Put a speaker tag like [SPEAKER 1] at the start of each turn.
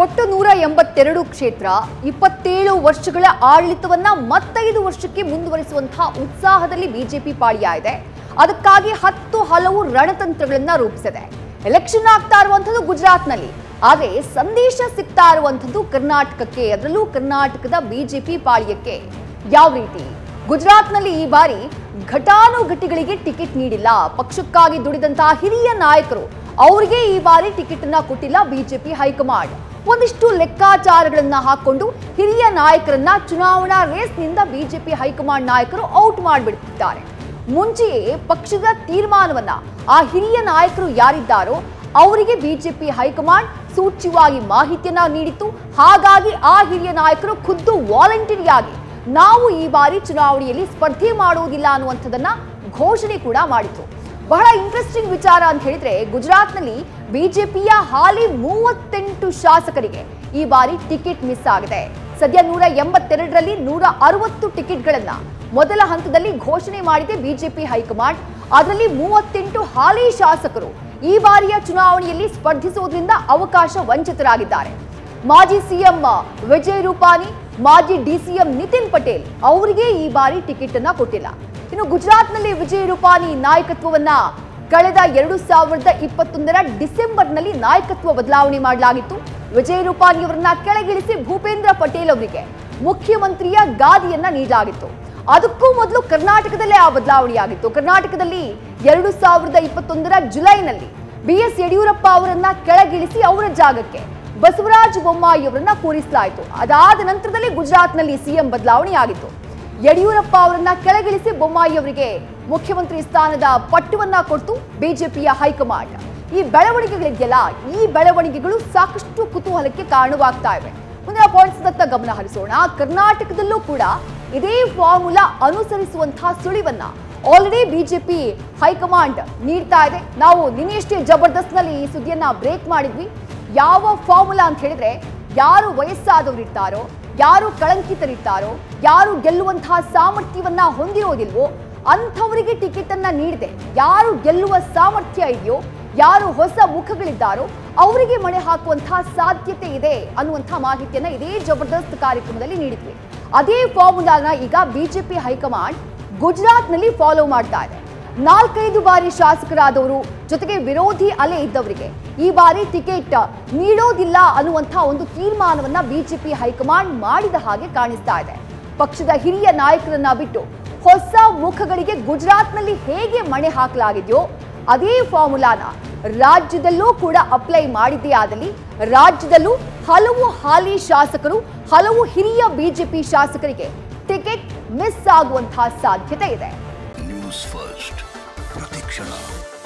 [SPEAKER 1] ಒಟ್ಟು ನೂರ ಎಂಬತ್ತೆರಡು ಕ್ಷೇತ್ರ ಇಪ್ಪತ್ತೇಳು ವರ್ಷಗಳ ಆಡಳಿತವನ್ನ ಮತ್ತೈದು ವರ್ಷಕ್ಕೆ ಮುಂದುವರಿಸುವಂತಹ ಉತ್ಸಾಹದಲ್ಲಿ ಬಿಜೆಪಿ ಪಾಳ್ಯ ಇದೆ ಅದಕ್ಕಾಗಿ ಹತ್ತು ಹಲವು ರಣತಂತ್ರಗಳನ್ನ ರೂಪಿಸಿದೆ ಎಲೆಕ್ಷನ್ ಆಗ್ತಾ ಇರುವಂಥದ್ದು ಗುಜರಾತ್ನಲ್ಲಿ ಆದ್ರೆ ಸಂದೇಶ ಸಿಗ್ತಾ ಇರುವಂಥದ್ದು ಕರ್ನಾಟಕಕ್ಕೆ ಅದರಲ್ಲೂ ಕರ್ನಾಟಕದ ಬಿಜೆಪಿ ಪಾಳ್ಯಕ್ಕೆ ಯಾವ ರೀತಿ ಗುಜರಾತ್ನಲ್ಲಿ ಈ ಬಾರಿ ಘಟಾನುಘಟಿಗಳಿಗೆ ಟಿಕೆಟ್ ನೀಡಿಲ್ಲ ಪಕ್ಷಕ್ಕಾಗಿ ದುಡಿದಂತಹ ಹಿರಿಯ ನಾಯಕರು ಅವರಿಗೆ ಈ ಬಾರಿ ಟಿಕೆಟ್ ಅನ್ನ ಕೊಟ್ಟಿಲ್ಲ ಬಿಜೆಪಿ ಹೈಕಮಾಂಡ್ ಒಂದಿಷ್ಟು ಲೆಕ್ಕಾಚಾರಗಳನ್ನ ಹಾಕೊಂಡು ಹಿರಿಯ ನಾಯಕರನ್ನ ಚುನಾವಣಾ ರೇಸ್ನಿಂದ ಬಿಜೆಪಿ ಹೈಕಮಾಂಡ್ ನಾಯಕರು ಔಟ್ ಮಾಡಿಬಿಡ್ತಿದ್ದಾರೆ ಮುಂಚೆಯೇ ಪಕ್ಷದ ತೀರ್ಮಾನವನ್ನ ಆ ಹಿರಿಯ ನಾಯಕರು ಯಾರಿದ್ದಾರೋ ಅವರಿಗೆ ಬಿಜೆಪಿ ಹೈಕಮಾಂಡ್ ಸೂಚ್ಯವಾಗಿ ಮಾಹಿತಿಯನ್ನ ನೀಡಿತ್ತು ಹಾಗಾಗಿ ಆ ಹಿರಿಯ ನಾಯಕರು ಖುದ್ದು ವಾಲಂಟರಿಯಾಗಿ ನಾವು ಈ ಬಾರಿ ಚುನಾವಣೆಯಲ್ಲಿ ಸ್ಪರ್ಧೆ ಮಾಡುವುದಿಲ್ಲ ಅನ್ನುವಂಥದ್ದನ್ನ ಘೋಷಣೆ ಕೂಡ ಮಾಡಿತು ಬಹಳ ಇಂಟ್ರೆಸ್ಟಿಂಗ್ ವಿಚಾರ ಅಂತ ಹೇಳಿದ್ರೆ ಗುಜರಾತ್ನಲ್ಲಿ ಬಿಜೆಪಿಯ ಹಾಲಿ ಮೂವತ್ತೆಂಟು ಶಾಸಕರಿಗೆ ಈ ಬಾರಿ ಟಿಕೆಟ್ ಮಿಸ್ ಆಗಿದೆ ಸದ್ಯ ನೂರ ಎಂಬತ್ತೆರಡರಲ್ಲಿ ನೂರ ಅರವತ್ತು ಟಿಕೆಟ್ಗಳನ್ನ ಮೊದಲ ಹಂತದಲ್ಲಿ ಘೋಷಣೆ ಮಾಡಿದೆ ಬಿಜೆಪಿ ಹೈಕಮಾಂಡ್ ಅದರಲ್ಲಿ ಮೂವತ್ತೆಂಟು ಹಾಲಿ ಶಾಸಕರು ಈ ಬಾರಿಯ ಚುನಾವಣೆಯಲ್ಲಿ ಸ್ಪರ್ಧಿಸುವುದರಿಂದ ಅವಕಾಶ ವಂಚಿತರಾಗಿದ್ದಾರೆ ಮಾಜಿ ಸಿಎಂ ವಿಜಯ್ ರೂಪಾನಿ ಮಾಜಿ ಡಿಸಿಎಂ ನಿತಿನ್ ಪಟೇಲ್ ಅವರಿಗೆ ಈ ಬಾರಿ ಟಿಕೆಟ್ ಅನ್ನ ಕೊಟ್ಟಿಲ್ಲ ಇನ್ನು ಗುಜರಾತ್ನಲ್ಲಿ ವಿಜಯ್ ರೂಪಾನಿ ನಾಯಕತ್ವವನ್ನ ಕಳೆದ ಎರಡು ಸಾವಿರದ ಇಪ್ಪತ್ತೊಂದರ ಡಿಸೆಂಬರ್ನಲ್ಲಿ ನಾಯಕತ್ವ ಬದಲಾವಣೆ ಮಾಡಲಾಗಿತ್ತು ವಿಜಯ್ ರೂಪಾನಿ ಅವರನ್ನ ಕೆಳಗಿಳಿಸಿ ಭೂಪೇಂದ್ರ ಪಟೇಲ್ ಅವರಿಗೆ ಮುಖ್ಯಮಂತ್ರಿಯ ಗಾದಿಯನ್ನ ನೀಡಲಾಗಿತ್ತು ಅದಕ್ಕೂ ಮೊದಲು ಕರ್ನಾಟಕದಲ್ಲೇ ಆ ಬದಲಾವಣೆಯಾಗಿತ್ತು ಕರ್ನಾಟಕದಲ್ಲಿ ಎರಡು ಸಾವಿರದ ಇಪ್ಪತ್ತೊಂದರ ಜುಲೈನಲ್ಲಿ ಬಿ ಎಸ್ ಯಡಿಯೂರಪ್ಪ ಅವರನ್ನ ಕೆಳಗಿಳಿಸಿ ಅವರ ಜಾಗಕ್ಕೆ ಬಸವರಾಜ ಬೊಮ್ಮಾಯಿ ಅವರನ್ನ ಕೂರಿಸಲಾಯಿತು ಅದಾದ ನಂತರದಲ್ಲಿ ಗುಜರಾತ್ನಲ್ಲಿ ಸಿಎಂ ಬದಲಾವಣೆ ಆಗಿತ್ತು ಯಡಿಯೂರಪ್ಪ ಅವರನ್ನ ಕೆಳಗಿಳಿಸಿ ಬೊಮ್ಮಾಯಿ ಅವರಿಗೆ ಮುಖ್ಯಮಂತ್ರಿ ಸ್ಥಾನದ ಪಟ್ಟವನ್ನ ಕೊಟ್ಟು ಬಿಜೆಪಿಯ ಹೈಕಮಾಂಡ್ ಈ ಬೆಳವಣಿಗೆಗಳಿದೆಯಲ್ಲ ಈ ಬೆಳವಣಿಗೆಗಳು ಸಾಕಷ್ಟು ಕುತೂಹಲಕ್ಕೆ ಕಾರಣವಾಗ್ತಾ ಇವೆ ಮುಂದಿನ ಪಾಯಿಂಟ್ಸ್ ದತ್ತ ಗಮನ ಹರಿಸೋಣ ಕರ್ನಾಟಕದಲ್ಲೂ ಕೂಡ ಇದೇ ಫಾರ್ಮುಲಾ ಅನುಸರಿಸುವಂತಹ ಸುಳಿವನ್ನ ಆಲ್ರೆಡಿ ಬಿಜೆಪಿ ಹೈಕಮಾಂಡ್ ನೀಡ್ತಾ ಇದೆ ನಾವು ನಿನ್ನೆಯಷ್ಟೇ ಜಬರ್ದಸ್ತ್ನಲ್ಲಿ ಈ ಸುದ್ದಿಯನ್ನ ಬ್ರೇಕ್ ಮಾಡಿದ್ವಿ ಯಾವ ಫಾರ್ಮುಲಾ ಅಂತ ಹೇಳಿದ್ರೆ ಯಾರು ವಯಸ್ಸಾದವರು ಇರ್ತಾರೋ ಯಾರು ಕಳಂಕಿತರಿರ್ತಾರೋ ಯಾರು ಗೆಲ್ಲುವಂತಹ ಸಾಮರ್ಥ್ಯವನ್ನ ಹೊಂದಿರೋದಿಲ್ವೋ ಅಂಥವರಿಗೆ ಟಿಕೆಟ್ ಅನ್ನ ನೀಡಿದೆ ಯಾರು ಗೆಲ್ಲುವ ಸಾಮರ್ಥ್ಯ ಇದೆಯೋ ಯಾರು ಹೊಸ ಮುಖಗಳಿದ್ದಾರೋ ಅವರಿಗೆ ಮಣೆ ಹಾಕುವಂತಹ ಸಾಧ್ಯತೆ ಇದೆ ಅನ್ನುವಂತಹ ಮಾಹಿತಿಯನ್ನ ಇದೇ ಜಬರ್ದಸ್ತ್ ಕಾರ್ಯಕ್ರಮದಲ್ಲಿ ನೀಡಿದ್ವಿ ಅದೇ ಫಾರ್ಮುಲಾನ ಈಗ ಬಿಜೆಪಿ ಹೈಕಮಾಂಡ್ ಗುಜರಾತ್ನಲ್ಲಿ ಫಾಲೋ ಮಾಡ್ತಾ ಇದೆ ನಾಲ್ಕೈದು ಬಾರಿ ಶಾಸಕರಾದವರು ಜೊತೆಗೆ ವಿರೋಧಿ ಅಲೆ ಇದ್ದವರಿಗೆ ಈ ಬಾರಿ ಟಿಕೆಟ್ ನೀಡೋದಿಲ್ಲ ಅನ್ನುವಂತಹ ಒಂದು ತೀರ್ಮಾನವನ್ನ ಬಿಜೆಪಿ ಹೈಕಮಾಂಡ್ ಮಾಡಿದ ಹಾಗೆ ಕಾಣಿಸ್ತಾ ಇದೆ ಪಕ್ಷದ ಹಿರಿಯ ನಾಯಕರನ್ನ ಬಿಟ್ಟು ಹೊಸ ಮುಖಗಳಿಗೆ ಗುಜರಾತ್ನಲ್ಲಿ ಹೇಗೆ ಮಣೆ ಹಾಕಲಾಗಿದೆಯೋ ಅದೇ ಫಾರ್ಮುಲಾನ ರಾಜ್ಯದಲ್ಲೂ ಕೂಡ ಅಪ್ಲೈ ಮಾಡಿದ್ದೇ ಆದಲ್ಲಿ ರಾಜ್ಯದಲ್ಲೂ ಹಲವು ಹಾಲಿ ಶಾಸಕರು ಹಲವು ಹಿರಿಯ ಬಿಜೆಪಿ ಶಾಸಕರಿಗೆ ಟಿಕೆಟ್ ಮಿಸ್ ಆಗುವಂತಹ ಸಾಧ್ಯತೆ ಇದೆ
[SPEAKER 2] ನ್ಯೂಸ್ ಫಸ್ಟ್ ಪ್ರತಿಕ್ಷಣ